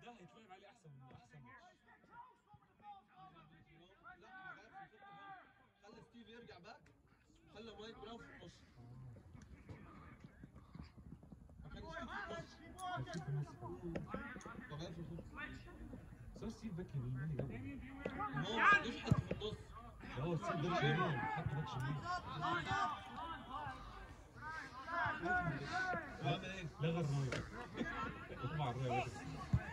ده هيتلعب عليه احسن من احسن ماتش خلي ستيف يرجع باك خلي مايك براون في النص مكان ستيف في النص وغير في الخط بس ستيف باك يمين جنبه ما هو ما عندوش حد في النص ده هو ستيف باك شمال حط باك شمال وعمل ايه؟ لغى الرايه وطبعا الرايه وقفت.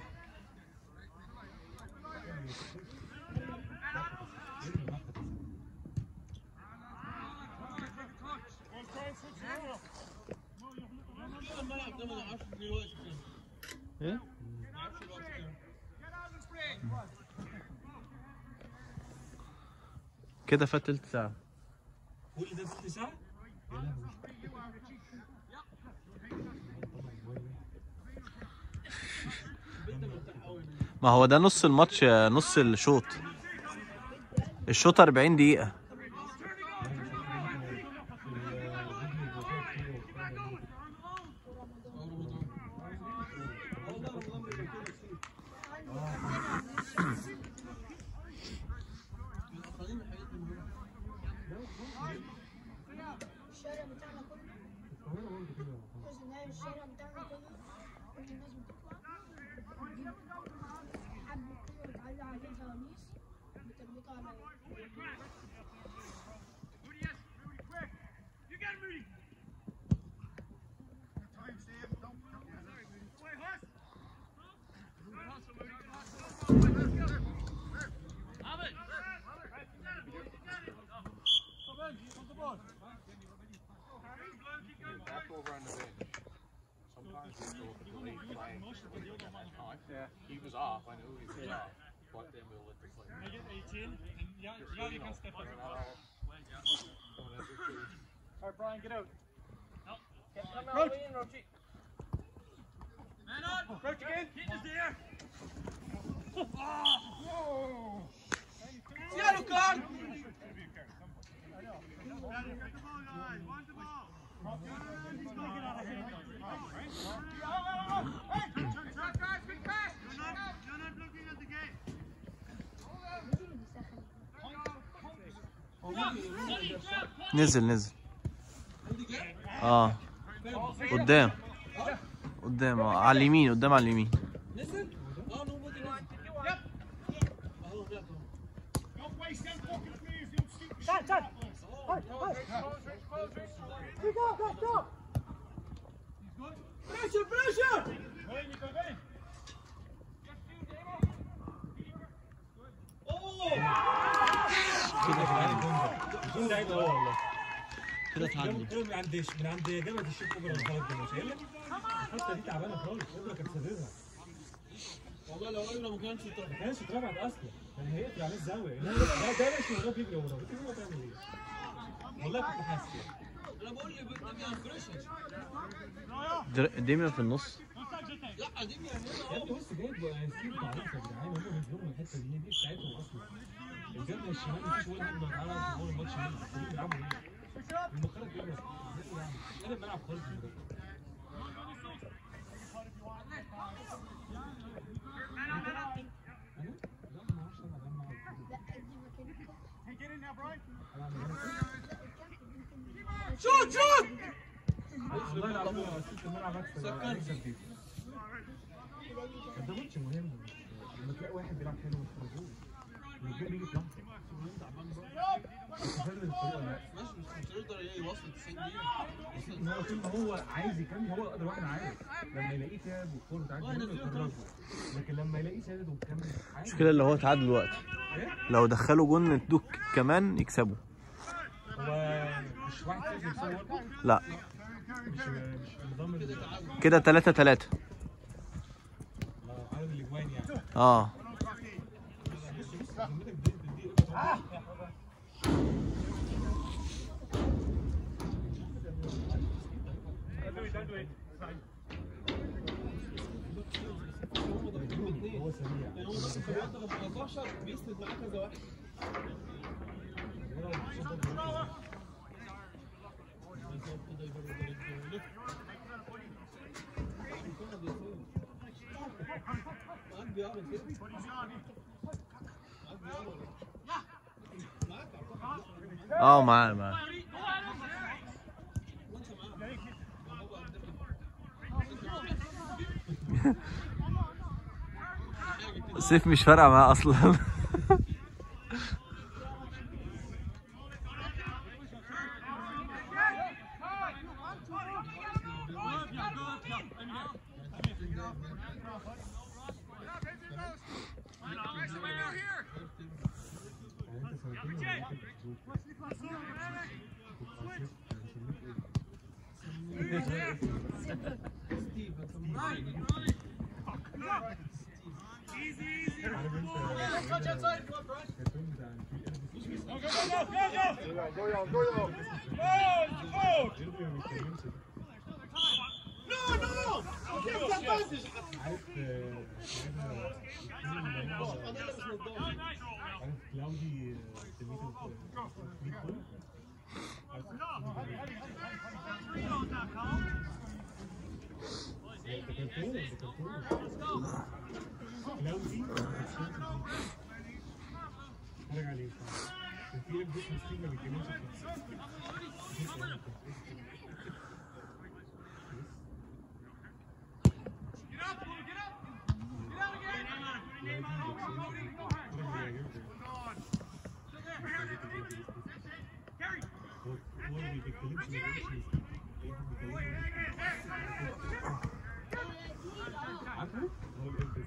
كده الملعب ده ما نعرفش فيه وقت فين ايه ما نعرفش الوقت فين كده فات تلت ساعة كل ده ست ساعة؟ يا لهوي البنت مرتاح قوي ما هو ده نص الماتش نص الشوط الشوط 40 دقيقة الشارع بتاعنا كله جزء نهائي الشارع بتاعنا كله كل الناس بتطلع بتجيب حبة كده وتعلق عليه فوانيس بتربطها على Back over on the bench. Sometimes we go with the delayed flag at that time. Yeah. He was off, I knew he was off, but then we'll let the play. I get 18 and yeah, You yeah, you know, can step up. they're not all going every two. Alright, Brian, get out. Nope. Come all the way in, Rochi. Man on! Roach again! Keep us there! Yellow card! نزل نزل اه قدام قدام آه. على اليمين قدام على اليمين نزل؟ اه نو بودي نزل اهو جاب Pressure, pressure! الجون ده عيب قوي والله كده جاب اتعادلوا الكوره من عند من عند جبهه الشيخ اوبرا الغلط ده مش قايل لك الحته دي تعبانه خالص اوبرا كانت سددها والله لو قلنا ما كانش ما كانش اترفعت اصلا كان هيقفل عليه الزاويه لا لا ده ماشي وهو بيجري وراه بتجري وراه تعمل ايه؟ والله كنت حاسس يعني. انا بقول لي بدي انكرشن در- ديميا في النص لا دي يا ابني بص جايب ستيف معروف يا جدعان هم بيهزموا من الحته دي دي بتاعتهم اصلا الجبهه الشمال مفيش ولا حد بيتعرض في اول الماتش مين المفروض بيلعبوا ايه؟ المخرج بيلعب ايه يعني؟ انا بلعب خالص المدرب. أنا؟ لا ما اعرفش انا اجمع لا دي مكان شوت شوت! والله العظيم لو قسمت الملعب هكسب هنكسب فيه. ده ماتش مهم لما تلاقي واحد بيلعب حلو ما تخرجوش الجول يجي في لحظه استفاد من الفريق ولا لا؟ ماشي مش هتقدر ايه يوصل 90 دقيقة ان هو طول ما هو عايز يكمل هو اقدر واحد عارف لما يلاقيه تعب والكوره بتاعته والله ممكن ينزله يخرجه. لكن لما يلاقيه سادد ومكمل عادي المشكلة اللي هو اتعادل دلوقتي لو دخلوا جون الدوك كمان يكسبوا هو مش واحد صفر يكسبه برضه؟ لا مش مش نظام ال- كده 3 3 آه، عدد الاجوان يعني اه ذمتك دي دي دي هو سريع يعني هو بس في الوقت لما 15 بيسند معاه كذا واحد قلبي يعمل كده اه معاه معاه سيف مش فارقه معاه اصلا يعني انت سنتين ولا واحد بتشوف. عارف انت الكرتون بتاع يرضي ما بيتكلمش عارف آه، عارف كلاودي آه، تلميذ ال- عارف؟ ده كرتون ده كرتون كلاودي اتفرج عليه كان في ابن اسمه ستيف ما بيتكلمش هو هو ما بيتكلمش ما بيقولش عارفه؟ هو الابن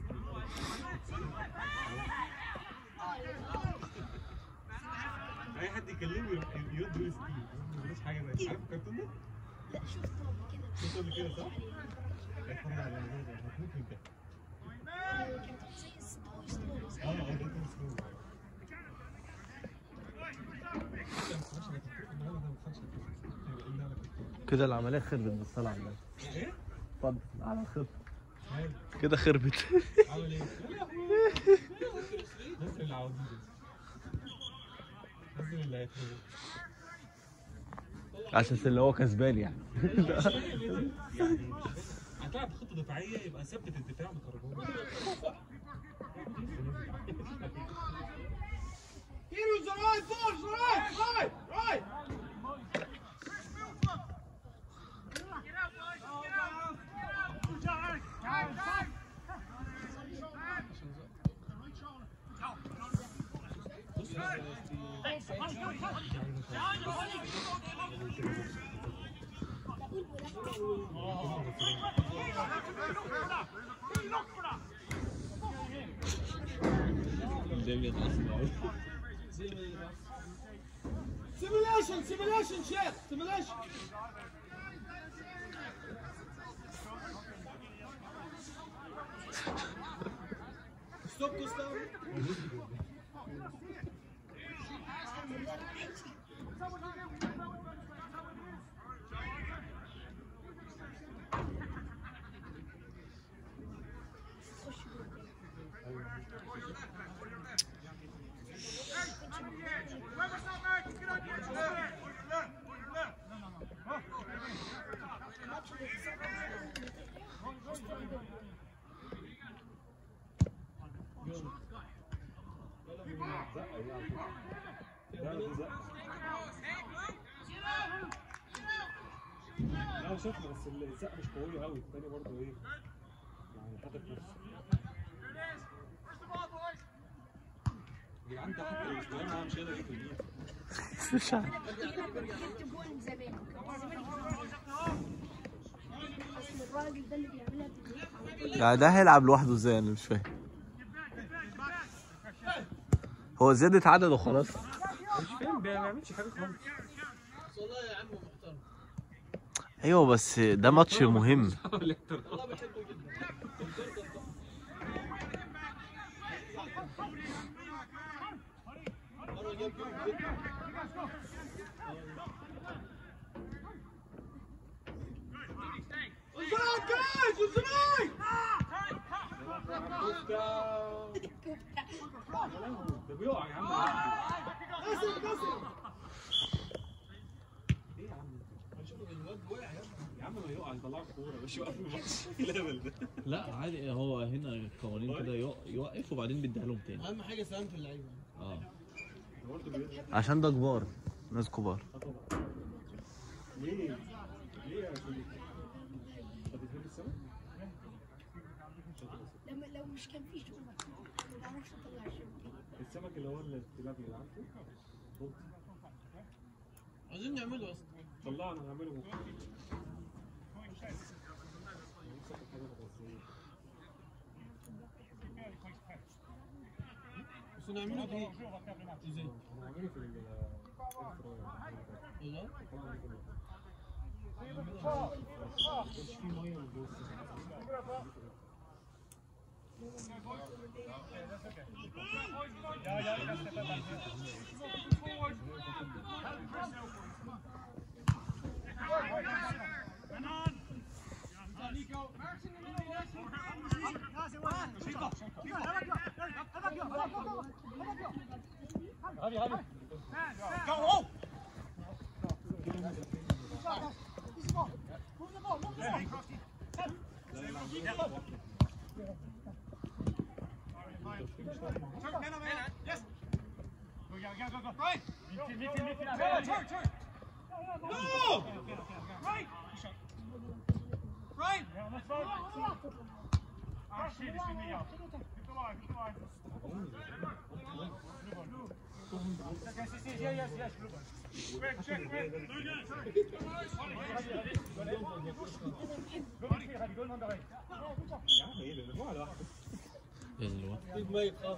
اي حد يكلمه يروح يرد يقول ستيف ما بيقولش حاجه زي عارف الكرتون ده؟ لا شفته قبل كده شفته قبل كده صح؟ اتفرج على الموضوع ده هتموت من الضحك كانت زي ستوري ستوريز اه اه ده كان سكول كده العمليه خربت بالصلاه على النبي ايه؟ اتفضل على الخط مال؟ كده خربت عامل ايه؟ نزل العواجيز نزل اللي هيتخرب على اساس اللي هو كسبان يعني يعني هتلعب خطه دفاعيه يبقى ثبت الدفاع بكربون Heroes are right, boys, right, right, right. Simulation, simulation, chef, simulation. Stop, Gustav. لا شفنا بس الزق مش قوي قوي الثاني برضه ايه يعني حاطط نفسه يا جدعان ده حتى لو اشتغلنا معاه مش هيقدر ياكل بيه مش عارف جبت جول زمان اصل الراجل ده اللي بيعملها في البيت يعني ده هيلعب لوحده ازاي انا مش فاهم هو زادت عدد وخلاص مش فاهم ما بيعملش حاجه خالص والله يا عم محترم ايوه بس ده ماتش مهم والله بحبه جدا مرة جاب جول جدا Onside, guys! Onside! ده بيقع يا عم That's it, that's it! ايه يا عم هنشوف الواد وقع يا ابني. يا عم ما يقع يطلعوا كوره مش يوقف الماتش الليفل ده لا عادي هو هنا القوانين كده يو- يوقف وبعدين بيديها لهم تاني اهم حاجه سلامه اللعيبه اه برضه بيقدر عشان ده كبار ناس كبار ليه؟ ليه يا سيدي؟ طب بتحب السمك؟ لما لو مش كان في شغل ما بعرفش اطلع شغل السمك اللي هو اللي التلابيا عارفه؟ بلطي. عايزين نعمله اصلا طلعنا نعمله بكره نفسك حاجه مغذيه بس نعمله ايه ازاي هنعمله في ال والله مش في ميه جوه يا عم ايه ده؟ ده على واحده الوقت ايد ميت خالص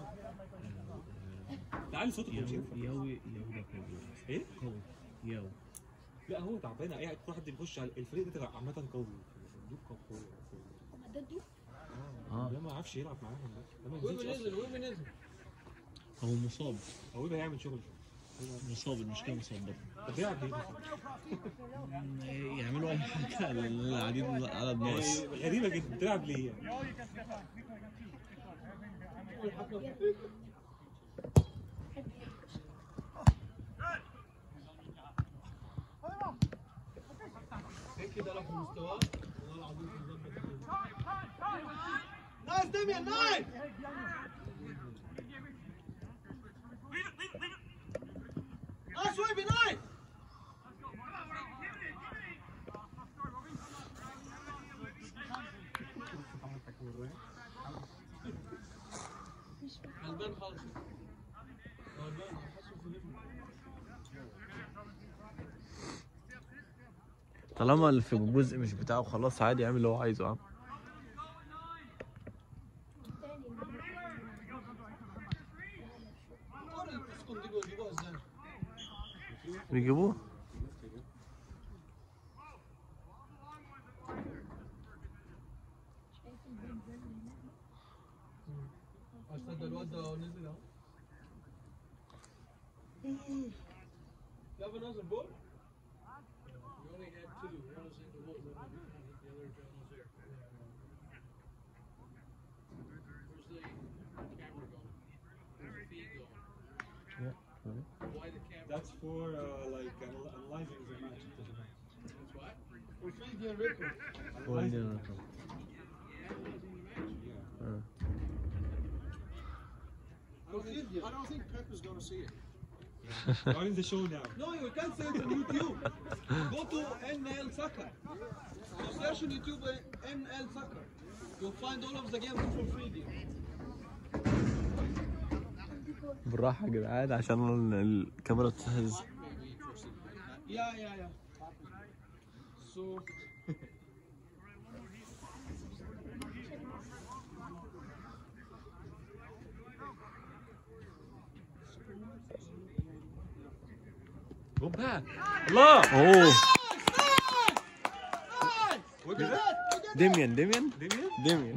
تعالي صوتك مش ياو ينفع ياو ياو ده قوي ايه؟ قوي ياو لا هو تعبان اي كل واحد بيخش على الفريق ده عامة قوي الدوب كان قوي هما ده الدوب اه ده ما عرفش يلعب معاهم ده ده ما ويبي نزلش نزل ويبي نزل هو مصاب اصلا هو يبقى هيعمل شغل مصاب المشكله مصاب برضه طب بيلعب ليه مثلا؟ يعملوا اي حاجه اللي قاعدين عدد ناقص يعني غريبة جدا بتلعب ليه يعني؟ هيك كده لو في مستواه والله العظيم نايس ديميان نايس نايس ويبي نايس غلبان خالص غلبان حاسه في ليفل طالما اللي في الجزء مش بتاعه خلاص عادي يعمل اللي هو عايزه يا عم كل التسكن دي بيجيبوها ازاي؟ بيجيبوه عشان ده الواد ده نزل اهو Have another ball? We only had two. One was in the wall, the other the other one was there. Where's the camera going? Where's the feed going? Why the camera? That's for uh, like anal- analyzing the match. That's what? For feed the record. Analyzing. I don't, think, I don't think Pep is going to see it. Yeah. You're in the show now. No, you can't say it on YouTube. Go to NL Soccer. You search on YouTube uh, NL Soccer. You'll find all of the games for free there. بالراحه يا جدعان عشان ال- الكاميرا بتتهز Maybe for some- Yeah, yeah, yeah. So. Go back. الله اوه ويبي ده ديميان ديميان ديميان ديميان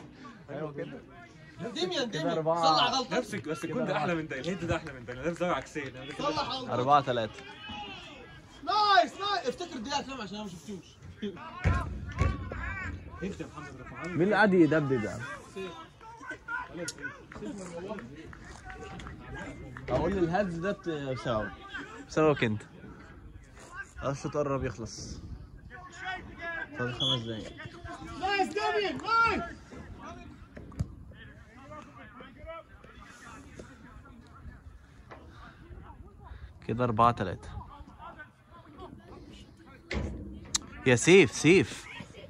ديميان ديميان أربعة. صلح غلطة نفس بس الكون ده احلى من ده الهيد ده احلى من ده ده زاويه عكسيه صلح غلطة أربعة ثلاثة نايس نايس افتكر الدقيقة كام عشان انا ما شفتوش انت يا محمد رفعان مين اللي قاعد يدبدب يعني؟ اقول الهدز ده بت- بسببك بسببك انت الشوط قرب يخلص فاضل خمس دقايق نايس دامين نايس كده أربعة تلاتة يا سيف سيف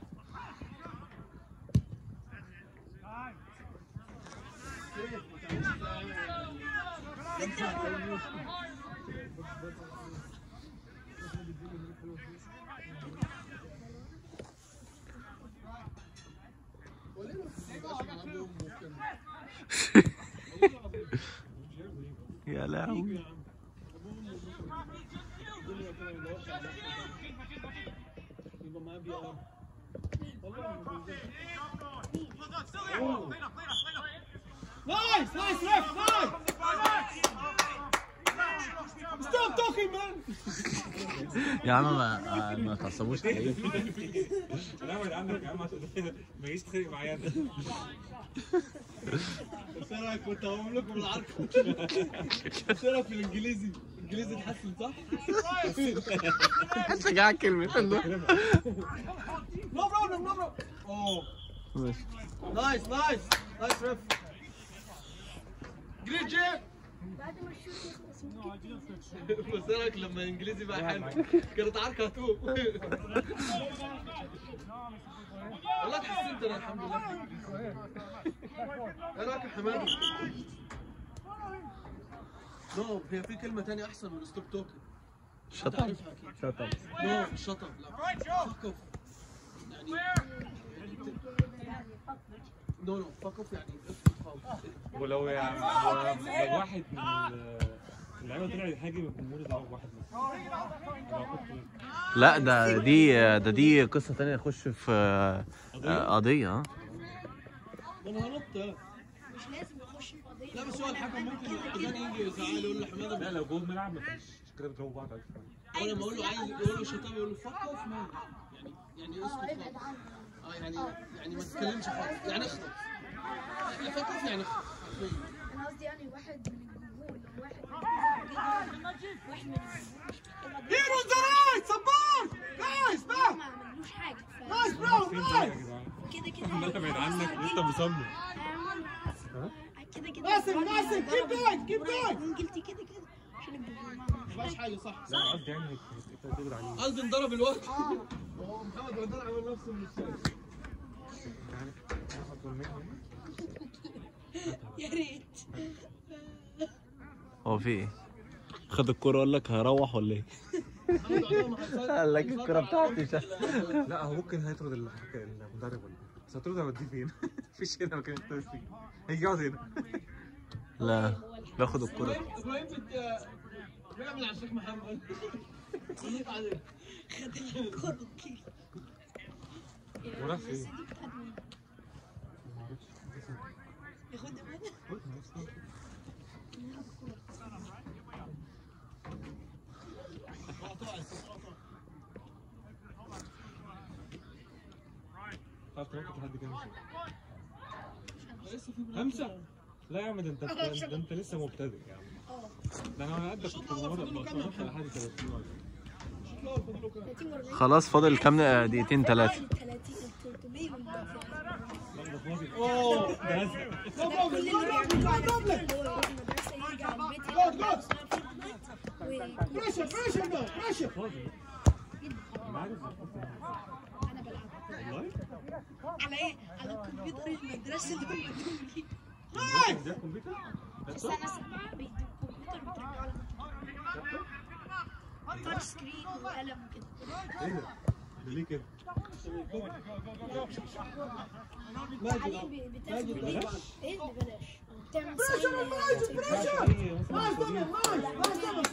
يا لهوي يبقى معاه بي ار نايس نايس ريف نايس ستوب توكينج مان يا عم ما ما تعصبوش حقيقي لا ابعد عنك يا عم عشان ما يجيش تتخانق معايا انت بس ايه رايك كنت هقول لكم العركه بس ايه رايك في الانجليزي الانجليزي اتحسن صح؟ شجعك كلمة نو بروبلم نو بروبلم اوه نايس نايس نايس ريف جريت جيم بعد ما الشوط يخلص ممكن بس ايه رايك لما الانجليزي بقى حلو كانت عركه هتقوم والله اتحسنت انا الحمد لله في الإنجليزي. ايه رايك يا حمادي؟ نو هي في كلمه تانية احسن من ستوب توكن شطب شطب نو شطب لا فك اوف يعني نو نو فك اوف يعني اسكت خالص ولو يعني لو واحد من ال- اللعيبه طلع يهاجم الجمهور ده واحد منهم لو كنت لا ده دي ده دي قصة تانية نخش في آه، قضية اه ما انا هنط مش لازم يخش في قضيه لا بس هو الحكم ممكن الحكم يجي يزعل يقول له حماده لا لو جوه الملعب ما فيش كده بيضربوا بعض على فكرة. وانا بقول له عايز يقول له شطاب يقول له فك اوف مان يعني يعني اه اسكت ابعد خالص عنه اه يعني يعني ما تتكلمش خالص يعني اخلص يعني فك اوف يعني اخلص انا قصدي يعني واحد من الجمهور لو واحد من الجمهور جدا واحد من الجمهور هيرو ذا رايت سبورت نايس ما ما عملوش حاجه ف- نايس برو فين ده يا جدعان؟ كده كده عمال ابعد عنك وانت مصمم كده كده ماسك ماسك keep going keep going انجلتي كده كده عشان الجمهور ما عملوش ما فيهاش حاجه صح لا أنا قصدي يعني انك انت تقدر عليه قصدي انضرب الوقت هو محمد رمضان عمل نفسه من الشارع يا ريت هو في ايه؟ خد الكورة وقال لك هروح ولا ايه؟ قال لك الكورة بتاعتي مش لا هو ممكن هيطرد الحك- المدرب ولا إيه؟ بس هترد هيوديه فين؟ مفيش هنا مكان يحتفظ فيه هيجي يقعد هنا لا باخد الكورة ابراهيم بت بيعمل على الشيخ محمد خليك عليه خد الكورة كده وراح فين؟ ياخدها منها خلاص ممكن تحدي كام خمسة؟ لا يا عم ده انت ده انت لسه مبتدئ يا عم ده انا على قدك كنت مرة بروح لحد 30 ولا 30 و40 خلاص فاضل كام دقيقتين ثلاثة 30 300 من لا ده فاضي اوه ده هزق نو بروبلم نو بروبلم نو بروبلم المدرسة يرجع البيت يلعب بريشر بريشر نو بريشر فاضي انا عارف انا بلعب والله على ايه؟ على الكمبيوتر المدرسة اللي هم ادوهم لي ده الكمبيوتر بس انا سامعة بيدوا الكمبيوتر بترجعوا لك تاتش سكرين وقلم وكده ايه ده؟ ده ليه كده؟ عليه ب- بتاخد ماجد ايه اللي ببلاش بتعمل بريشر ساين ماجد بريشر ايه مثلا نايس دبل نايس نايس دبل